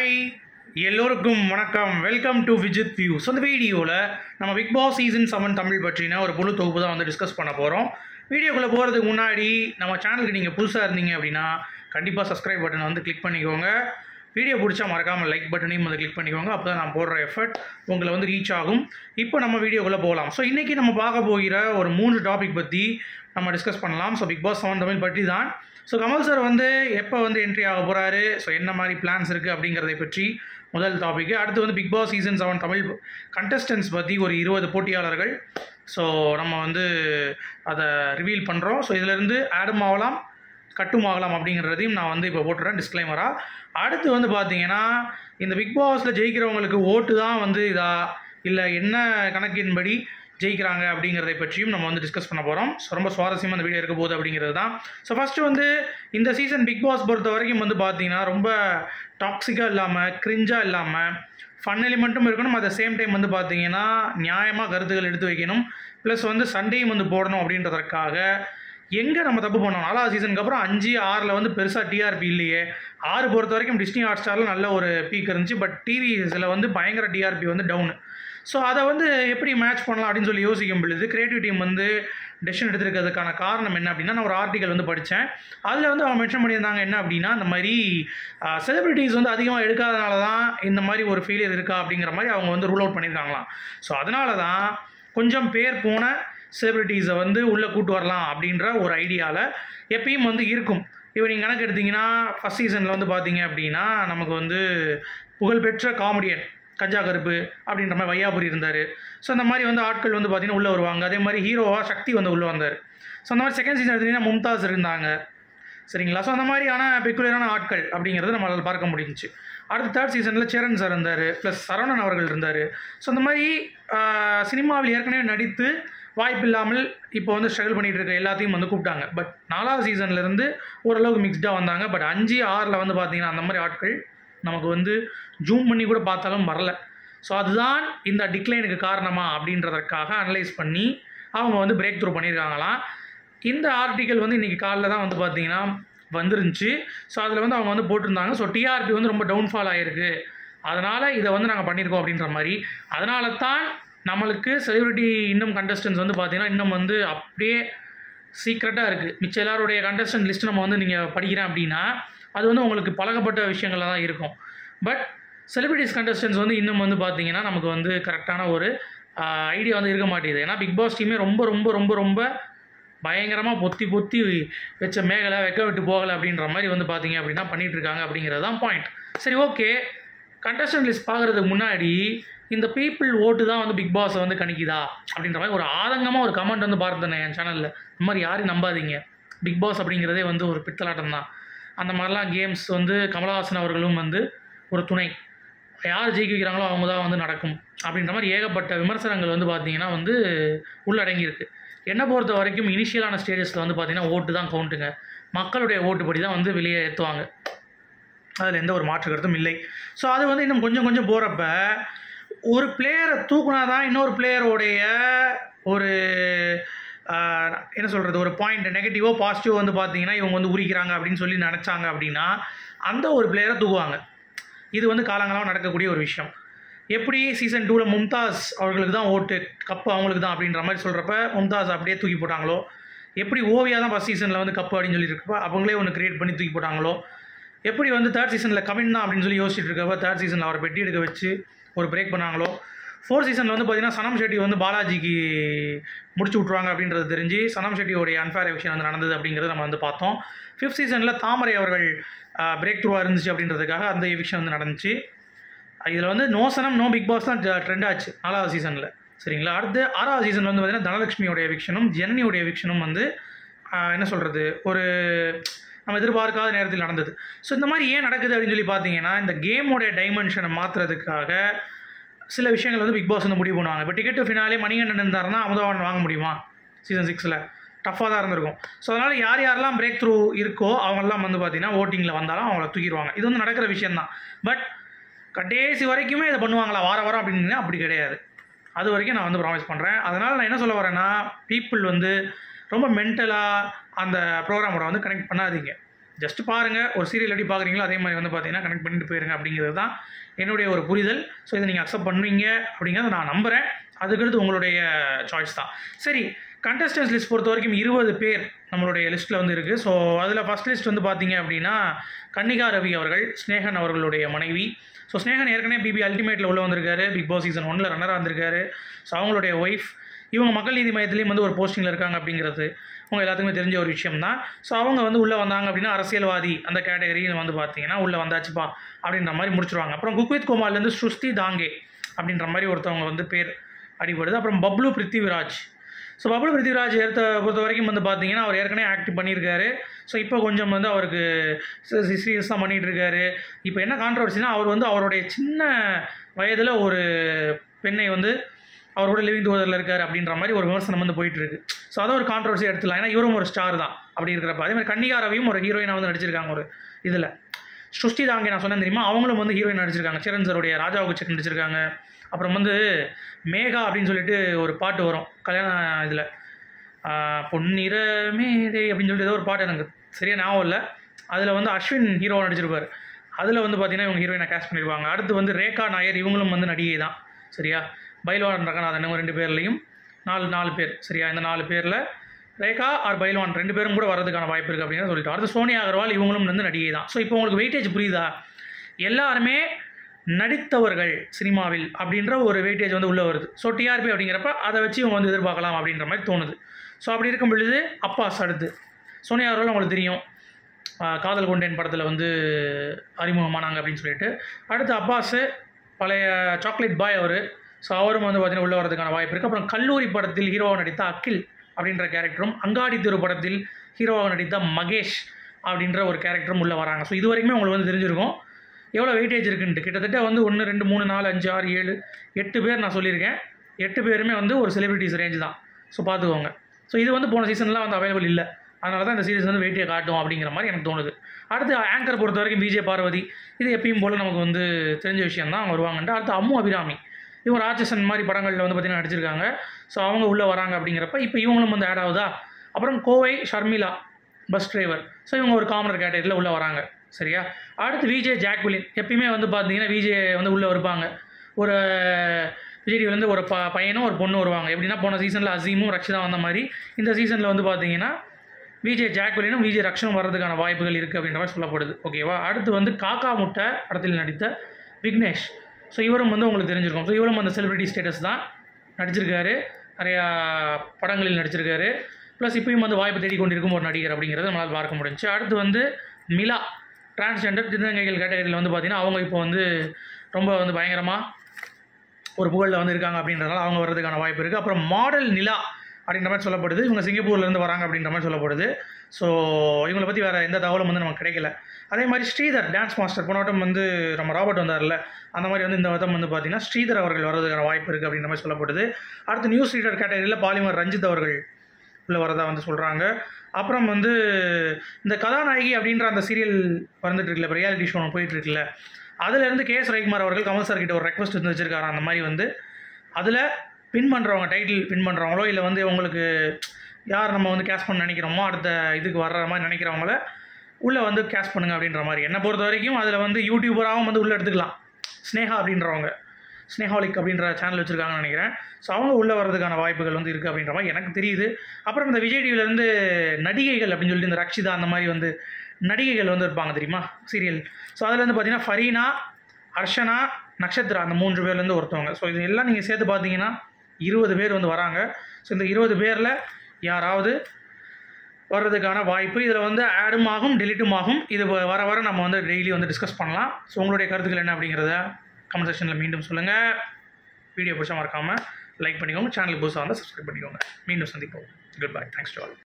hi எல்லோருக்கும் வணக்கம் welcome to Vijith views அந்த வீடியோவில் நம்ம Bigg Boss season seven Tamil பற்றின ஒரு முழு தொகுப்பு தான் வந்து டிஸ்கஸ் பண்ண போகிறோம் வீடியோக்குள்ளே போகிறதுக்கு முன்னாடி நம்ம சேனலுக்கு நீங்கள் புதுசாக இருந்தீங்க அப்படின்னா கண்டிப்பாக சப்ஸ்கிரைப் பட்டனை வந்து கிளிக் பண்ணிக்கோங்க வீடியோ பிடிச்சா மறக்காமல் லைக் பட்டனையும் வந்து கிளிக் பண்ணிக்கோங்க அப்போ தான் நான் போடுற எஃபர்ட் உங்களை வந்து ரீச் ஆகும் இப்போ நம்ம வீடியோக்குள்ளே போகலாம் ஸோ இன்றைக்கி நம்ம பார்க்க போகிற ஒரு மூன்று டாபிக் பற்றி நம்ம டிஸ்கஸ் பண்ணலாம் so Bigg Boss seven Tamil பற்றி தான் ஸோ கமல் சார் வந்து எப்போ வந்து என்ட்ரி ஆக போகிறாரு ஸோ என்ன மாதிரி பிளான்ஸ் இருக்குது அப்படிங்கிறதை பற்றி முதல் டாபிக் அடுத்து வந்து Bigg Boss season seven Tamil contestants பற்றி ஒரு இருபது போட்டியாளர்கள் ஸோ நம்ம வந்து அதை ரிவீல் பண்ணுறோம் ஸோ இதிலேருந்து ஆடும் ஆகலாம் கட்டும் ஆகலாம் அப்படிங்கிறதையும் நான் வந்து இப்போ போட்டுறேன் டிஸ்க்ளைமராக அடுத்து வந்து பார்த்தீங்கன்னா இந்த பிக் பாஸில் ஜெயிக்கிறவங்களுக்கு ஓட்டு தான் வந்து இதா இல்லை என்ன கணக்கின்படி ஜெயிக்கிறாங்க அப்படிங்கிறதை பற்றியும் நம்ம வந்து டிஸ்கஸ் பண்ண போகிறோம் ஸோ ரொம்ப சுவாரஸ்யமாக அந்த வீடியோ இருக்க போகுது அப்படிங்கிறது தான் ஸோ ஃபஸ்ட்டு வந்து இந்த சீசன் பிக் பாஸ் பொறுத்த வரைக்கும் வந்து பார்த்தீங்கன்னா ரொம்ப டாக்ஸிக்காக இல்லாமல் க்ரிஞ்சாக இல்லாமல் ஃபன் எலிமெண்ட்டும் இருக்கணும் அட் த சேம் டைம் வந்து பார்த்தீங்கன்னா நியாயமாக கருத்துக்கள் எடுத்து வைக்கணும் ப்ளஸ் வந்து சண்டையும் வந்து போடணும் அப்படின்றதற்காக எங்கே நம்ம தப்பு பண்ணோம் நாலாவது சீசனுக்கு அப்புறம் அஞ்சு ஆறில் வந்து பெருசாக டிஆர்பி இல்லையே ஆறு பொறுத்த வரைக்கும் டிஸ்னி ஹாட் ஸ்டாரில் நல்ல ஒரு பீக் இருந்துச்சு பட் டிவிஸில் வந்து பயங்கர டிஆர்பி வந்து டவுனு ஸோ அதை வந்து எப்படி மேட்ச் பண்ணலாம் அப்படின்னு சொல்லி யோசிக்கும் பொழுது கிரியேட்டிவ் டீம் வந்து டெசிஷன் எடுத்திருக்கிறதுக்கான காரணம் என்ன அப்படின்னா நான் ஒரு ஆர்டிக்கல் வந்து படித்தேன் அதில் வந்து அவங்க மென்ஷன் பண்ணியிருந்தாங்க என்ன அப்படின்னா இந்த மாதிரி செலிபிரிட்டிஸ் வந்து அதிகமாக எடுக்காதனால தான் இந்த மாதிரி ஒரு ஃபெயிலியர் இருக்கா அப்படிங்கிற மாதிரி அவங்க வந்து ரூல் அவுட் பண்ணியிருக்காங்களாம் ஸோ அதனால தான் கொஞ்சம் பேர் போன செலிபிரிட்டிஸை வந்து உள்ளே கூட்டு வரலாம் அப்படின்ற ஒரு ஐடியாவில் எப்பயும் வந்து இருக்கும் இப்போ நீங்கள் கணக்கு எடுத்தீங்கன்னா ஃபஸ்ட் சீசனில் வந்து பார்த்தீங்க அப்படின்னா நமக்கு வந்து புகழ்பெற்ற காமெடியன் கஜா கருப்பு அப்படின்ற மாதிரி வையாபுரி இருந்தார் ஸோ அந்த மாதிரி வந்து ஆட்கள் வந்து பார்த்திங்கன்னா உள்ளே வருவாங்க அதே மாதிரி ஹீரோவாக சக்தி வந்து உள்ளே வந்தார் ஸோ அந்த மாதிரி செகண்ட் சீசன் எடுத்திங்கன்னா மும்தாஸ் இருந்தாங்க சரிங்களா ஸோ அந்த மாதிரியான பெக்குலரான ஆட்கள் அப்படிங்கிறது நம்மளால் பார்க்க முடிஞ்சிச்சு அடுத்த தேர்ட் சீசனில் சேரன் சார் இருந்தார் ப்ளஸ் சரவணன் அவர்கள் இருந்தார் ஸோ அந்த மாதிரி சினிமாவில் ஏற்கனவே நடித்து வாய்ப்பு இல்லாமல் இப்போ வந்து ஸ்ட்ரகிள் பண்ணிகிட்டு இருக்க எல்லாத்தையும் வந்து கூப்பிட்டாங்க பட் நாலாவது சீசன்லேருந்து ஓரளவுக்கு மிக்ஸ்டாக வந்தாங்க பட் அஞ்சு ஆறில் வந்து பார்த்திங்கன்னா அந்த மாதிரி ஆட்கள் நமக்கு வந்து ஜூம் பண்ணி கூட பார்த்தாலும் வரல ஸோ அதுதான் இந்த டிக்ளைனுக்கு காரணமா அப்படின்றதற்காக அனலைஸ் பண்ணி அவங்க வந்து பிரேக் த்ரூ பண்ணியிருக்காங்களாம் இந்த ஆர்டிக்கல் வந்து இன்றைக்கி காலைல தான் வந்து பார்த்தீங்கன்னா வந்துருந்துச்சு ஸோ அதில் வந்து அவங்க வந்து போட்டிருந்தாங்க ஸோ டிஆர்பி வந்து ரொம்ப டவுன்ஃபால் ஆகிருக்கு அதனால் இதை வந்து நாங்கள் பண்ணியிருக்கோம் அப்படின்ற மாதிரி அதனால தான் நம்மளுக்கு செலிபிரிட்டி இன்னும் கண்டஸ்டன்ஸ் வந்து பார்த்திங்கன்னா இன்னும் வந்து அப்படியே சீக்ரெட்டாக இருக்குது மிச்ச எல்லாருடைய கண்டஸ்டன்ட் லிஸ்ட் நம்ம வந்து நீங்கள் படிக்கிறேன் அப்படின்னா அது வந்து உங்களுக்கு பழகப்பட்ட விஷயங்களாக தான் இருக்கும் பட் செலிபிரிட்டிஸ் கண்டஸ்டன்ஸ் வந்து இன்னும் வந்து பார்த்தீங்கன்னா நமக்கு வந்து கரெக்டான ஒரு ஐடியா வந்து இருக்க மாட்டேங்குது ஏன்னா பிக் பாஸ் டீமே ரொம்ப ரொம்ப ரொம்ப ரொம்ப பயங்கரமாக பொத்தி பொத்தி வச்ச மேகலை வைக்க விட்டு போகலை அப்படின்ற மாதிரி வந்து பார்த்தீங்க அப்படின்னா பண்ணிகிட்டு இருக்காங்க அப்படிங்கிறது தான் பாயிண்ட் சரி ஓகே கண்டஸ்டன்ட் லிஸ்ட் பார்க்குறதுக்கு முன்னாடி இந்த பீப்புள் ஓட்டு தான் வந்து பிக் பாஸை வந்து கணிக்குதா அப்படின்ற மாதிரி ஒரு ஆதங்கமாக ஒரு கமெண்ட் வந்து பார்த்தேன் என் சேனலில் இந்த மாதிரி யாரையும் நம்பாதீங்க பிக் பாஸ் அப்படிங்கிறதே வந்து ஒரு பித்தலாட்டம் தான் அந்த மாதிரிலாம் கேம்ஸ் வந்து கமலஹாசன் அவர்களும் வந்து ஒரு துணை யார் ஜெயிக்க வைக்கிறாங்களோ அவங்க தான் வந்து நடக்கும் அப்படின்ற மாதிரி ஏகப்பட்ட விமர்சனங்கள் வந்து பார்த்திங்கன்னா வந்து உள்ளடங்கியிருக்கு என்னை பொறுத்த வரைக்கும் இனிஷியலான ஸ்டேஜஸில் வந்து பார்த்திங்கன்னா ஓட்டு தான் கவுண்ட்டுங்க மக்களுடைய ஓட்டுப்படி தான் வந்து வெளியே ஏற்றுவாங்க அதில் எந்த ஒரு மாற்று கருத்தும் இல்லை ஸோ அது வந்து இன்னும் கொஞ்சம் கொஞ்சம் போகிறப்ப ஒரு பிளேயரை தூக்குனா தான் இன்னொரு பிளேயரோடைய ஒரு என்ன சொல்கிறது ஒரு பாயிண்ட் நெகட்டிவோ பாசிட்டிவோ வந்து பார்த்தீங்கன்னா இவங்க வந்து உரிக்கிறாங்க அப்படின்னு சொல்லி நினச்சாங்க அப்படின்னா அந்த ஒரு பிளேயரை தூக்குவாங்க இது வந்து காலங்காலம் நடக்கக்கூடிய ஒரு விஷயம் எப்படி சீசன் டூவில் மும்தாஸ் அவர்களுக்கு தான் ஓட்டு கப்பு அவங்களுக்கு தான் அப்படின்ற மாதிரி சொல்கிறப்ப மும்தாஸ் அப்படியே தூக்கி போட்டாங்களோ எப்படி ஓவியா தான் ஃபஸ்ட் சீசனில் வந்து கப்பு அப்படின்னு சொல்லியிருக்கப்ப அவங்களே ஒன்று கிரியேட் பண்ணி தூக்கி போட்டாங்களோ எப்படி வந்து தேர்ட் சீசனில் கவின் தான் அப்படின்னு சொல்லி யோசிச்சுட்டு இருக்கப்ப தேர்ட் சீசனில் அவரை பெட்டி எடுக்க வச்சு ஒரு பிரேக் பண்ணாங்களோ ஃபோர்த் சீசனில் வந்து பார்த்தீங்கன்னா சனம் ஷெட்டி வந்து பாலாஜிக்கு முடிச்சு விட்ருவாங்க அப்படின்றது தெரிஞ்சு சனம் ஷெட்டியோடைய அன்ஃபேர் விஷயம் வந்து நடந்தது அப்படிங்கிறத நம்ம வந்து பார்த்தோம் ஃபிஃப்த் சீசனில் தாமரை அவர்கள் பிரேக் த்ரூவாக இருந்துச்சு அப்படின்றதுக்காக அந்த விஷயம் வந்து நடந்துச்சு இதில் வந்து no Sanam no Bigg Boss தான் ட்ரெண்ட் ஆச்சு நாலாவது சீசனில் சரிங்களா அடுத்து ஆறாவது சீசனில் வந்து பார்த்திங்கன்னா தனலட்சுமியோடைய விக்ஷனும் ஜனனியோடைய விக்ஷனும் வந்து என்ன சொல்கிறது ஒரு நம்ம எதிர்பார்க்காத நேரத்தில் நடந்தது ஸோ இந்த மாதிரி ஏன் நடக்குது அப்படின்னு சொல்லி பார்த்தீங்கன்னா இந்த கேமோடைய டைமென்ஷனை மாற்றுறதுக்காக சில விஷயங்கள் வந்து பிக் பாஸ் வந்து முடிவு பண்ணுவாங்க இப்போ டிக்கெட் ஃபினாலே மணிகண்டன் இருந்தாருன்னா அமுதவான் வாங்க முடியுமா சீசன் சிக்ஸில் டஃப்பாக தான் இருந்திருக்கும் ஸோ அதனால் யார் யாரெல்லாம் பிரேக் த்ரூ இருக்கோ அவங்கெல்லாம் வந்து பார்த்திங்கன்னா ஓட்டிங்கில் வந்தாலும் அவங்கள தூக்கிடுவாங்க இது வந்து நடக்கிற விஷயந்தான் பட் கடைசி வரைக்குமே இதை பண்ணுவாங்களா வார வாரம் அப்படின்னு அப்படி கிடையாது அது வரைக்கும் நான் வந்து ப்ராமிஸ் பண்ணுறேன் அதனால் நான் என்ன சொல்ல வரேன்னா பீப்புள் வந்து ரொம்ப மென்டலாக அந்த ப்ரோக்ராமோட வந்து கனெக்ட் பண்ணாதீங்க ஜஸ்ட் பாருங்கள் ஒரு சீரியல் எப்படி பார்க்குறீங்களோ அதே மாதிரி வந்து பார்த்தீங்கன்னா கனெக்ட் பண்ணிட்டு போயிருங்க அப்படிங்கிறது தான் என்னுடைய ஒரு புரிதல் ஸோ இதை நீங்கள் அக்செப்ட் பண்ணுவீங்க அப்படிங்கிறத நான் நம்புகிறேன் அதுக்கடுத்து உங்களுடைய சாய்ஸ் தான் சரி கண்டஸ்டன்ஸ் லிஸ்ட் பொறுத்த வரைக்கும் இருபது பேர் நம்மளுடைய லிஸ்ட்டில் வந்து இருக்குது ஸோ அதில் ஃபஸ்ட் லிஸ்ட் வந்து பார்த்தீங்க அப்படின்னா கன்னிகா ரவி அவர்கள் ஸ்னேகன் அவர்களுடைய மனைவி ஸோ ஸ்னேகன் ஏற்கனவே பிபி அல்டிமேட்டில் உள்ள வந்திருக்காரு பிக் பாஸ் சீசன் ஒன்னில் ரன்னராக வந்திருக்காரு ஸோ அவங்களுடைய ஒய்ஃப் இவங்க மக்கள் நீதி மையத்துலேயும் வந்து ஒரு போஸ்டிங்கில் இருக்காங்க அப்படிங்கிறது உங்கள் எல்லாத்துக்குமே தெரிஞ்ச ஒரு விஷயம் தான் ஸோ அவங்க வந்து உள்ளே வந்தாங்க அப்படின்னா அரசியல்வாதி அந்த கேட்டகரியில் வந்து பார்த்தீங்கன்னா உள்ளே வந்தாச்சுப்பா அப்படின்ற மாதிரி முடிச்சிருவாங்க அப்புறம் குக்வித் குமார்லேருந்து ஸ்ருஷ்டி தாங்கே அப்படின்ற மாதிரி ஒருத்தவங்க வந்து பேர் அடிபடுது அப்புறம் பப்ளு பிருத்திவிராஜ் ஸோ பப்ளு பிருத்திவிராஜ் ஏற்ற பொறுத்த வரைக்கும் வந்து பார்த்தீங்கன்னா அவர் ஏற்கனவே ஆக்ட் பண்ணியிருக்காரு ஸோ இப்போ கொஞ்சம் வந்து அவருக்கு சீரியஸாக பண்ணிகிட்டு இருக்காரு இப்போ என்ன கான்ட்ரவர்சினா அவர் வந்து அவருடைய சின்ன வயதில் ஒரு பெண்ணை வந்து அவரோட லிவிங் டுகெதரில் இருக்கார் அப்படின்ற மாதிரி ஒரு விமர்சனம் வந்து போயிட்டு இருக்கு ஸோ அதை ஒரு கான்ட்ரவர்சி எடுத்துலாம் ஏன்னா இவரும் ஒரு ஸ்டார் தான் அப்படி இருக்கிறப்ப அதே மாதிரி கன்னிகா ரவியும் ஒரு ஹீரோயினாக வந்து நடிச்சிருக்காங்க ஒரு இதில் ஸ்ருஷ்டி தாங்கே நான் சொன்னேன் தெரியுமா அவங்களும் வந்து ஹீரோயின் நடிச்சிருக்காங்க சிரன் சருடைய ராஜாவுக்கு செக் நடிச்சிருக்காங்க அப்புறம் வந்து மேகா அப்படின்னு சொல்லிட்டு ஒரு பாட்டு வரும் கல்யாண இதில் பொன்னிற மேதை அப்படின்னு சொல்லிட்டு ஏதோ ஒரு பாட்டு எனக்கு சரியாக ஞாபகம் இல்லை அதில் வந்து அஸ்வின் ஹீரோ நடிச்சிருப்பார் அதில் வந்து பார்த்தீங்கன்னா இவங்க ஹீரோயினை கேஸ்ட் பண்ணியிருப்பாங்க அடுத்து வந்து ரேகா நாயர் இவங்களும் வந்து நடிகை தான் சரியா பைல்வான் ரங்கநாதன் இவங்க ரெண்டு பேர்லையும் நாலு நாலு பேர் சரியா இந்த நாலு பேரில் ரேகா ஆர் பைல்வான் ரெண்டு பேரும் கூட வரதுக்கான வாய்ப்பு இருக்குது அப்படின்னு சொல்லிட்டு அடுத்து சோனியா அகர்வால் இவங்களும் வந்து நடிகை தான் ஸோ இப்போ உங்களுக்கு வெயிட்டேஜ் புரியுதா எல்லாருமே நடித்தவர்கள் சினிமாவில் அப்படின்ற ஒரு வெயிட்டேஜ் வந்து உள்ளே வருது ஸோ டிஆர்பி அப்படிங்கிறப்ப அதை வச்சு இவங்க வந்து எதிர்பார்க்கலாம் அப்படின்ற மாதிரி தோணுது ஸோ அப்படி இருக்கும் பொழுது அப்பாஸ் அடுத்து சோனியா அகர்வால் உங்களுக்கு தெரியும் ஆஹ் காதல் கொண்டேன் படத்தில் வந்து அறிமுகமானாங்க அப்படின்னு சொல்லிட்டு அடுத்து அப்பாஸு பழைய சாக்லேட் பாய் அவர் ஸோ அவரும் வந்து பார்த்தீங்கன்னா உள்ளே வரதுக்கான வாய்ப்பு இருக்குது அப்புறம் கல்லூரி படத்தில் ஹீரோவாக நடித்த அகில் அப்படின்ற கேரக்டரும் அங்காடி தெரு படத்தில் ஹீரோவாக நடித்த மகேஷ் அப்படின்ற ஒரு கேரக்டரும் உள்ளே வராங்க ஸோ இது வரைக்குமே உங்களுக்கு வந்து தெரிஞ்சிருக்கும் எவ்வளோ வெயிட்டேஜ் இருக்குன்ட்டு கிட்டத்தட்ட வந்து ஒன்று ரெண்டு மூணு நாலு அஞ்சு ஆறு ஏழு எட்டு பேர் நான் சொல்லியிருக்கேன் எட்டு பேருமே வந்து ஒரு செலிபிரிட்டிஸ் ரேஞ்ச் தான் ஸோ பார்த்துக்கோங்க ஸோ இது வந்து போன சீசன்லாம் வந்து அவைலபிள் இல்லை அதனால தான் இந்த சீரிஸ் வந்து வெயிட்டே காட்டும் அப்படிங்கிற மாதிரி எனக்கு தோணுது அடுத்து ஆங்கர் பொறுத்த வரைக்கும் விஜய் பார்வதி இது எப்பயும் போல் நமக்கு வந்து தெரிஞ்ச விஷயம் தான் அவங்க வருவாங்கன்ட்டு அடுத்து அம்மு அபிராமி இவங்க ராட்சசன் மாதிரி படங்களில் வந்து பார்த்திங்கன்னா நடிச்சிருக்காங்க ஸோ அவங்க உள்ளே வராங்க அப்படிங்கிறப்ப இப்போ இவங்களும் வந்து ஆட் ஆகுதா அப்புறம் Kovai Sharmila bus driver so இவங்க ஒரு காமனர் கேட்டகரியில் உள்ளே வராங்க சரியா அடுத்து விஜய் ஜாக்விலின் எப்பயுமே வந்து பார்த்தீங்கன்னா விஜய் வந்து உள்ளே இருப்பாங்க ஒரு விஜய் டிவிலேருந்து ஒரு ப பையனும் ஒரு பொண்ணு வருவாங்க எப்படின்னா போன சீசனில் அசீமும் ரக்ஷிதா வந்த மாதிரி இந்த சீசனில் வந்து பார்த்தீங்கன்னா விஜய் ஜாக்வலினும் விஜய் ரக்ஷனும் வர்றதுக்கான வாய்ப்புகள் இருக்குது அப்படின்ற மாதிரி சொல்லப்படுது ஓகேவா அடுத்து வந்து காக்கா முட்டை படத்தில் நடித்த விக்னேஷ் ஸோ இவரும் வந்து உங்களுக்கு தெரிஞ்சிருக்கும் ஸோ இவரும் அந்த செலிபிரிட்டி ஸ்டேட்டஸ் தான் நடிச்சிருக்காரு நிறையா படங்களில் நடிச்சிருக்காரு ப்ளஸ் இப்பயும் வந்து வாய்ப்பு தேடி கொண்டிருக்கும் ஒரு நடிகர் அப்படிங்கிறத நம்மளால் பார்க்க முடிஞ்சுச்சு அடுத்து வந்து மிலா டிரான்ஸ்ஜெண்டர் திருநங்கைகள் கேட்டகரியில் வந்து பார்த்திங்கன்னா அவங்க இப்போ வந்து ரொம்ப வந்து பயங்கரமாக ஒரு புகழில் வந்து இருக்காங்க அப்படின்றதால அவங்க வர்றதுக்கான வாய்ப்பு இருக்குது அப்புறம் மாடல் நிலா அப்படின்ற மாதிரி சொல்லப்படுது இவங்க சிங்கப்பூர்லேருந்து வராங்க அப்படின்ற மாதிரி சொல்லப்படுது ஸோ இவங்களை பற்றி வேறு எந்த தகவலும் வந்து நமக்கு கிடைக்கல அதே மாதிரி ஸ்ரீதர் டான்ஸ் மாஸ்டர் போன வட்டம் வந்து நம்ம ராபர்ட் வந்தார்ல அந்த மாதிரி வந்து இந்த வட்டம் வந்து பார்த்திங்கன்னா ஸ்ரீதர் அவர்கள் வர்றதுக்கான வாய்ப்பு இருக்குது அப்படின்ற மாதிரி சொல்லப்படுது அடுத்து நியூஸ் ரீடர் கேட்டகரியில் பாலிமர் ரஞ்சித் அவர்கள் உள்ள வரதா வந்து சொல்கிறாங்க அப்புறம் வந்து இந்த கதாநாயகி அப்படின்ற அந்த சீரியல் வந்துட்டு இருக்குல்ல இப்போ ரியாலிட்டி ஷோ போயிட்டு இருக்குல்ல அதுலேருந்து கே எஸ் ரவிக்குமார் அவர்கள் கமல் சார் கிட்ட ஒரு ரெக்வஸ்ட் வந்து வச்சிருக்காரு அந்த மாதிரி வந்து அதில் பின் பண்ணுறவங்க டைட்டில் பின் பண்ணுறவங்களோ இல்லை வந்து உங்களுக்கு யார் நம்ம வந்து கேஷ் பண்ண நினைக்கிறோமோ அடுத்த இதுக்கு வர்ற மாதிரி நினைக்கிறவங்கள உள்ளே வந்து கேஷ் பண்ணுங்க அப்படின்ற மாதிரி என்னை பொறுத்த வரைக்கும் அதில் வந்து யூடியூபராகவும் வந்து உள்ளே எடுத்துக்கலாம் ஸ்னேகா அப்படின்றவங்க ஸ்னேஹாலிக் அப்படின்ற சேனல் வச்சுருக்காங்கன்னு நினைக்கிறேன் ஸோ அவங்க உள்ளே வர்றதுக்கான வாய்ப்புகள் வந்து இருக்குது அப்படின்ற மாதிரி எனக்கு தெரியுது அப்புறம் இந்த விஜய் டிவிலேருந்து நடிகைகள் அப்படின்னு சொல்லிட்டு இந்த ரக்ஷிதா அந்த மாதிரி வந்து நடிகைகள் வந்து இருப்பாங்க தெரியுமா சீரியல் ஸோ அதில் வந்து பார்த்தீங்கன்னா ஃபரீனா அர்ஷனா நக்ஷத்ரா அந்த மூன்று பேர்லேருந்து ஒருத்தவங்க ஸோ இது எல்லாம் நீங்கள் சேர்த்து பார்த்தீங்கன்னா இருபது பேர் வந்து வராங்க ஸோ இந்த இருபது பேரில் யாராவது வர்றதுக்கான வாய்ப்பு இதில் வந்து ஆடும் ஆகும் டெலிட்டும் ஆகும் இது வ- வர வர நம்ம வந்து டெய்லி வந்து டிஸ்கஸ் பண்ணலாம் ஸோ உங்களுடைய கருத்துக்கள் என்ன அப்படிங்கிறத கமெண்ட் செக்ஷனில் மீண்டும் சொல்லுங்கள் வீடியோ பிடிச்சா மறக்காமல் லைக் பண்ணிக்கோங்க சேனலுக்கு புதுசாக வந்து சப்ஸ்கிரைப் பண்ணிக்கோங்க மீண்டும் சந்திப்போம் good bye thanks to all